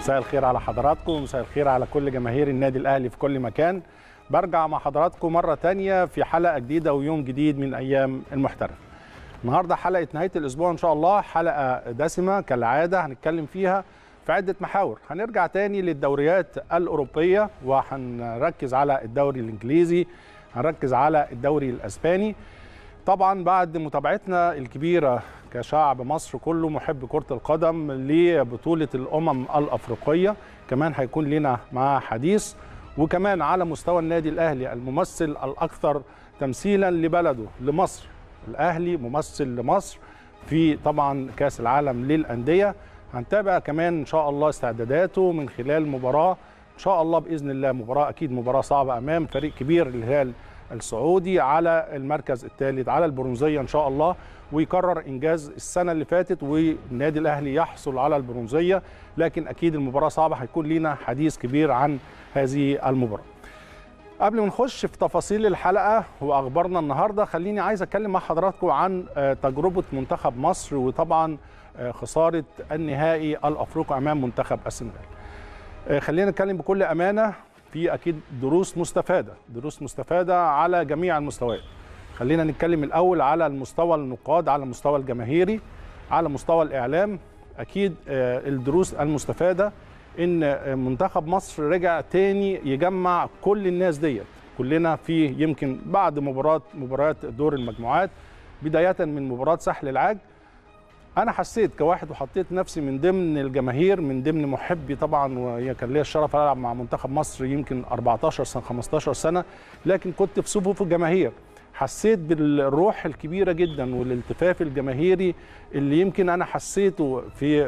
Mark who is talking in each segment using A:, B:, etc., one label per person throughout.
A: مساء الخير على حضراتكم ومساء الخير على كل جماهير النادي الاهلي في كل مكان برجع مع حضراتكم مره تانية في حلقه جديده ويوم جديد من ايام المحترف النهارده حلقه نهايه الاسبوع ان شاء الله حلقه دسمه كالعاده هنتكلم فيها في عده محاور هنرجع تاني للدوريات الاوروبيه وهنركز على الدوري الانجليزي هنركز على الدوري الاسباني طبعا بعد متابعتنا الكبيره كشعب مصر كله محب كره القدم لبطوله الامم الافريقيه كمان هيكون لنا مع حديث وكمان على مستوى النادي الاهلي الممثل الاكثر تمثيلا لبلده لمصر الاهلي ممثل لمصر في طبعا كاس العالم للانديه هنتابع كمان ان شاء الله استعداداته من خلال مباراه ان شاء الله باذن الله مباراه اكيد مباراه صعبه امام فريق كبير الهلال السعودي على المركز الثالث على البرونزيه ان شاء الله ويكرر انجاز السنه اللي فاتت والنادي الاهلي يحصل على البرونزيه لكن اكيد المباراه صعبه هيكون لينا حديث كبير عن هذه المباراه قبل ما نخش في تفاصيل الحلقه واخبارنا النهارده خليني عايز اتكلم مع حضراتكم عن تجربه منتخب مصر وطبعا خساره النهائي الافريقي امام منتخب السنغال خلينا نتكلم بكل امانه في اكيد دروس مستفاده دروس مستفاده على جميع المستويات خلينا نتكلم الاول على المستوى النقاد على المستوى الجماهيري على مستوى الاعلام اكيد الدروس المستفاده ان منتخب مصر رجع تاني يجمع كل الناس ديت كلنا في يمكن بعد مباراه مباريات دور المجموعات بدايه من مباراه ساحل العاج انا حسيت كواحد وحطيت نفسي من ضمن الجماهير من ضمن محبي طبعا وهي كان ليا الشرف العب مع منتخب مصر يمكن 14 سنه 15 سنه لكن كنت في صفوف الجماهير حسيت بالروح الكبيره جدا والالتفاف الجماهيري اللي يمكن انا حسيته في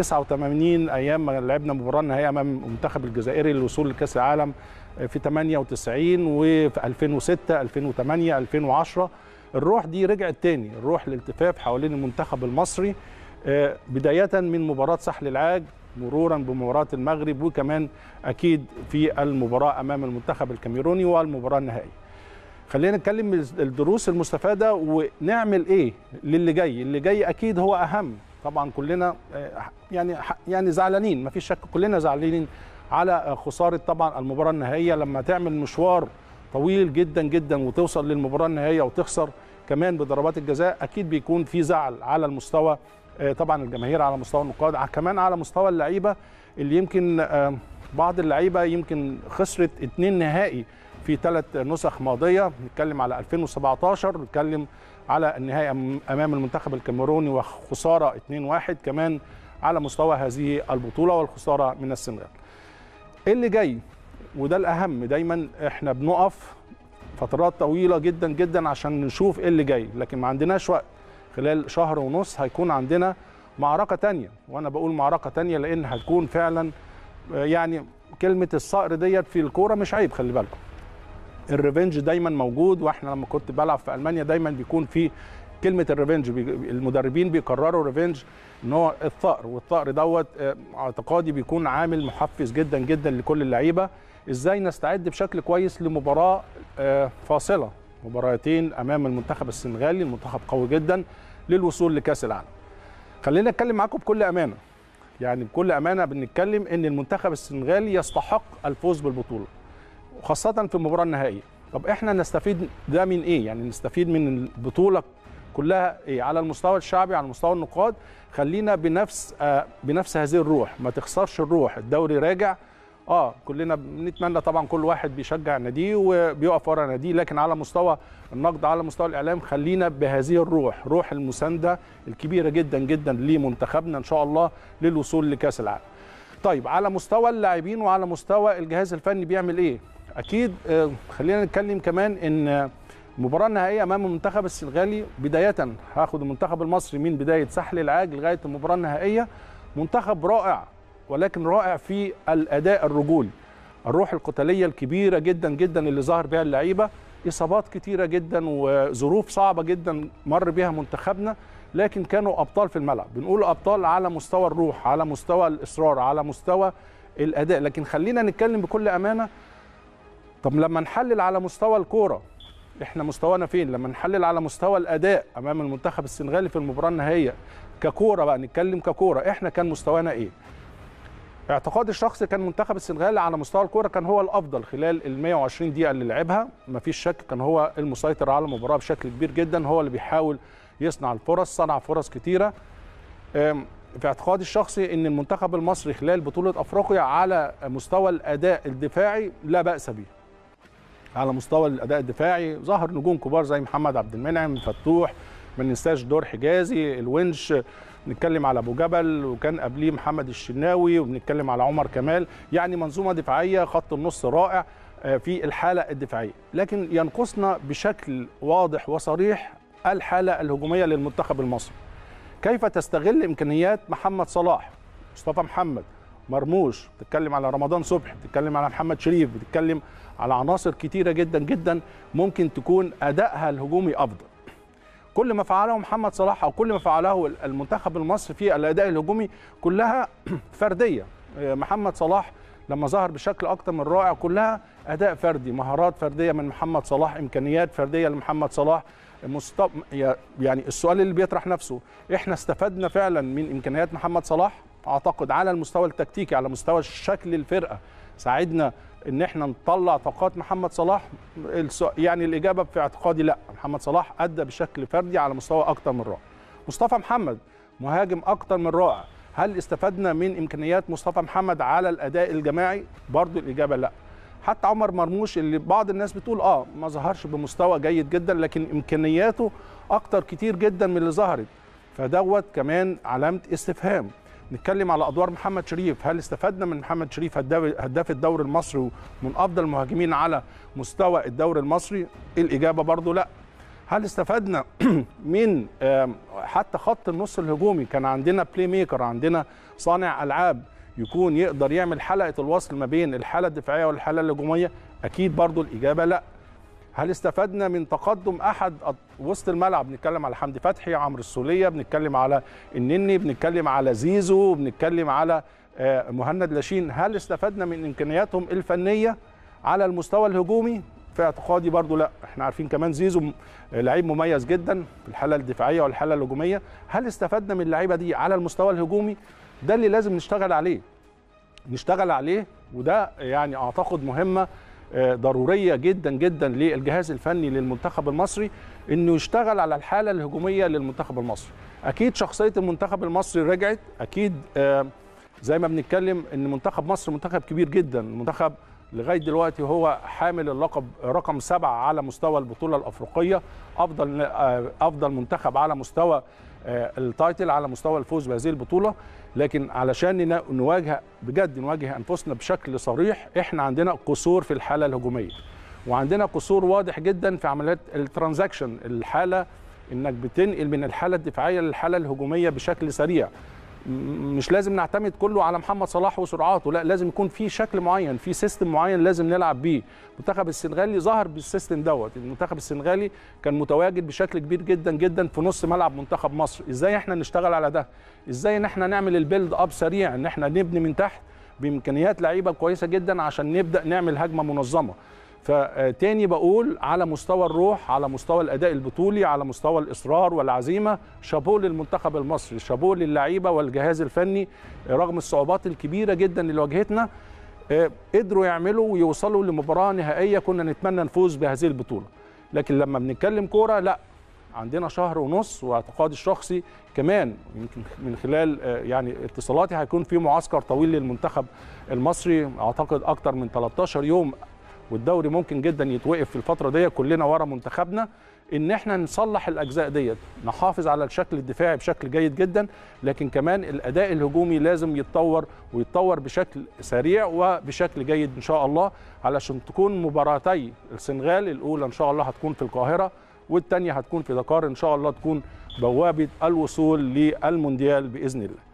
A: 89 ايام ما لعبنا مباراه نهائيه امام المنتخب الجزائري للوصول لكاس العالم في 98 وفي 2006 2008 2010 الروح دي رجعت تاني الروح الالتفاف حوالين المنتخب المصري بداية من مباراة ساحل العاج مرورا بمباراة المغرب وكمان أكيد في المباراة أمام المنتخب الكاميروني والمباراة النهائية خلينا نتكلم الدروس المستفادة ونعمل إيه للي جاي اللي جاي أكيد هو أهم طبعا كلنا يعني يعني زعلانين ما فيش شك كلنا زعلانين على خسارة طبعا المباراة النهائية لما تعمل مشوار طويل جدا جدا وتوصل للمباراه النهائيه وتخسر كمان بضربات الجزاء اكيد بيكون في زعل على المستوى طبعا الجماهير على مستوى النقاد كمان على مستوى اللعيبه اللي يمكن بعض اللعيبه يمكن خسرت اتنين نهائي في ثلاث نسخ ماضيه نتكلم على 2017 نتكلم على النهائي امام المنتخب الكاميروني وخساره 2-1 كمان على مستوى هذه البطوله والخساره من السنغال. اللي جاي وده الاهم دايما احنا بنقف فترات طويله جدا جدا عشان نشوف ايه اللي جاي لكن ما عندناش وقت خلال شهر ونص هيكون عندنا معركه تانية وانا بقول معركه تانية لان هتكون فعلا يعني كلمه الصقر ديت في الكوره مش عيب خلي بالكم الريفنج دايما موجود واحنا لما كنت بلعب في المانيا دايما بيكون في كلمه الريفنج المدربين بيكرروا ريفنج ان هو الثأر والثأر دوت اعتقادي بيكون عامل محفز جدا جدا لكل اللعيبه ازاي نستعد بشكل كويس لمباراه فاصله مباراتين امام المنتخب السنغالي المنتخب قوي جدا للوصول لكاس العالم خلينا نتكلم معاكم بكل امانه يعني بكل امانه بنتكلم ان المنتخب السنغالي يستحق الفوز بالبطوله وخاصه في المباراه النهائيه طب احنا نستفيد ده من ايه يعني نستفيد من البطوله كلها ايه على المستوى الشعبي على مستوى النقاد خلينا بنفس آه بنفس هذه الروح ما تخسرش الروح الدوري راجع اه كلنا بنتمنى طبعا كل واحد بيشجع ناديه وبيقف ورا ناديه لكن على مستوى النقد على مستوى الاعلام خلينا بهذه الروح روح المسانده الكبيره جدا جدا لمنتخبنا ان شاء الله للوصول لكاس العالم طيب على مستوى اللاعبين وعلى مستوى الجهاز الفني بيعمل ايه اكيد آه خلينا نتكلم كمان ان المباراه النهائيه امام المنتخب السنغالي بدايه هاخد المنتخب المصري من بدايه ساحل العاج لغايه المباراه النهائيه منتخب رائع ولكن رائع في الاداء الرجولي الروح القتاليه الكبيره جدا جدا اللي ظهر بها اللعيبه اصابات كتيره جدا وظروف صعبه جدا مر بها منتخبنا لكن كانوا ابطال في الملعب بنقول ابطال على مستوى الروح على مستوى الاصرار على مستوى الاداء لكن خلينا نتكلم بكل امانه طب لما نحلل على مستوى الكوره احنا مستوانا فين لما نحلل على مستوى الاداء امام المنتخب السنغالي في المباراه النهائيه ككوره بقى نتكلم ككوره احنا كان مستوانا ايه اعتقادي الشخصي كان منتخب السنغال على مستوى الكوره كان هو الافضل خلال ال 120 دقيقه اللي لعبها مفيش شك كان هو المسيطر على المباراه بشكل كبير جدا هو اللي بيحاول يصنع الفرص صنع فرص كتيره أم، في اعتقادي الشخصي ان المنتخب المصري خلال بطوله افريقيا على مستوى الاداء الدفاعي لا باس به على مستوى الاداء الدفاعي ظهر نجوم كبار زي محمد عبد المنعم فتوح ما ننساش دور حجازي الونش بنتكلم على ابو جبل وكان قبليه محمد الشناوي وبنتكلم على عمر كمال يعني منظومه دفاعيه خط النص رائع آه، في الحاله الدفاعيه لكن ينقصنا بشكل واضح وصريح الحاله الهجوميه للمنتخب المصري كيف تستغل امكانيات محمد صلاح مصطفى محمد مرموش بتتكلم على رمضان صبحي بتتكلم على محمد شريف بتتكلم على عناصر كتيره جدا جدا ممكن تكون ادائها الهجومي افضل كل ما فعله محمد صلاح او كل ما فعله المنتخب المصري في الاداء الهجومي كلها فرديه محمد صلاح لما ظهر بشكل اكتر من رائع كلها اداء فردي مهارات فرديه من محمد صلاح امكانيات فرديه لمحمد صلاح مست... يعني السؤال اللي بيطرح نفسه احنا استفدنا فعلا من امكانيات محمد صلاح اعتقد على المستوى التكتيكي على مستوى شكل الفرقه ساعدنا ان احنا نطلع طاقات محمد صلاح الس- يعني الاجابه في اعتقادي لا محمد صلاح ادى بشكل فردي على مستوى اكتر من رائع مصطفى محمد مهاجم اكتر من رائع هل استفدنا من امكانيات مصطفى محمد على الاداء الجماعي برضو الاجابه لا حتى عمر مرموش اللي بعض الناس بتقول اه ما ظهرش بمستوى جيد جدا لكن امكانياته اكتر كتير جدا من اللي ظهرت فدوت كمان علامه استفهام نتكلم على ادوار محمد شريف هل استفدنا من محمد شريف هداف هداف الدوري المصري ومن افضل المهاجمين على مستوى الدوري المصري الاجابه برضو لا هل استفدنا من آم، حتى خط النص الهجومي كان عندنا بلاي ميكر عندنا صانع العاب يكون يقدر يعمل حلقه الوصل ما بين الحاله الدفاعيه والحاله الهجوميه اكيد برضو الاجابه لا هل استفدنا من تقدم احد أط- وسط الملعب بنتكلم على حمدي فتحي عمرو السوليه بنتكلم على النني بنتكلم على زيزو بنتكلم على آه، مهند لاشين هل استفدنا من امكانياتهم الفنيه على المستوى الهجومي في اعتقادي برضو لا احنا عارفين كمان زيزو م- لعيب مميز جدا في الحاله الدفاعيه والحاله الهجوميه هل استفدنا من اللعيبه دي على المستوى الهجومي ده اللي لازم نشتغل عليه نشتغل عليه وده يعني اعتقد مهمه آه، ضروريه جدا جدا للجهاز الفني للمنتخب المصري انه يشتغل على الحاله الهجوميه للمنتخب المصري اكيد شخصيه المنتخب المصري رجعت اكيد آه، زي ما بنتكلم ان منتخب مصر منتخب كبير جدا منتخب لغايه دلوقتي هو حامل اللقب رقم سبعة على مستوى البطوله الافريقيه افضل آه، افضل منتخب على مستوى آه، التايتل على مستوى الفوز بهذه البطوله لكن علشان ن- نواجه بجد نواجه انفسنا بشكل صريح احنا عندنا قصور في الحاله الهجوميه وعندنا قصور واضح جدا في عمليات الترانزاكشن الحاله انك بتنقل من الحاله الدفاعيه للحاله الهجوميه بشكل سريع م- مش لازم نعتمد كله على محمد صلاح وسرعاته لا لازم يكون في شكل معين في سيستم معين لازم نلعب بيه المنتخب السنغالي ظهر بالسيستم دوت المنتخب السنغالي كان متواجد بشكل كبير جدا جدا في نص ملعب منتخب مصر ازاي احنا نشتغل على ده ازاي ان احنا نعمل البيلد اب سريع ان احنا نبني من تحت بامكانيات لعيبه كويسه جدا عشان نبدا نعمل هجمه منظمه فتاني بقول على مستوى الروح على مستوى الاداء البطولي على مستوى الاصرار والعزيمه شابوه للمنتخب المصري شابوه للعيبه والجهاز الفني رغم الصعوبات الكبيره جدا اللي واجهتنا آه، قدروا يعملوا ويوصلوا لمباراه نهائيه كنا نتمنى نفوز بهذه البطوله لكن لما بنتكلم كوره لا عندنا شهر ونص واعتقادي الشخصي كمان يمكن من خلال آه، يعني اتصالاتي هيكون في معسكر طويل للمنتخب المصري اعتقد اكتر من 13 يوم والدوري ممكن جدا يتوقف في الفتره دي كلنا ورا منتخبنا ان احنا نصلح الاجزاء ديت نحافظ على الشكل الدفاعي بشكل جيد جدا لكن كمان الاداء الهجومي لازم يتطور ويتطور بشكل سريع وبشكل جيد ان شاء الله علشان تكون مباراتي السنغال الاولى ان شاء الله هتكون في القاهره والثانيه هتكون في دكار ان شاء الله تكون بوابه الوصول للمونديال باذن الله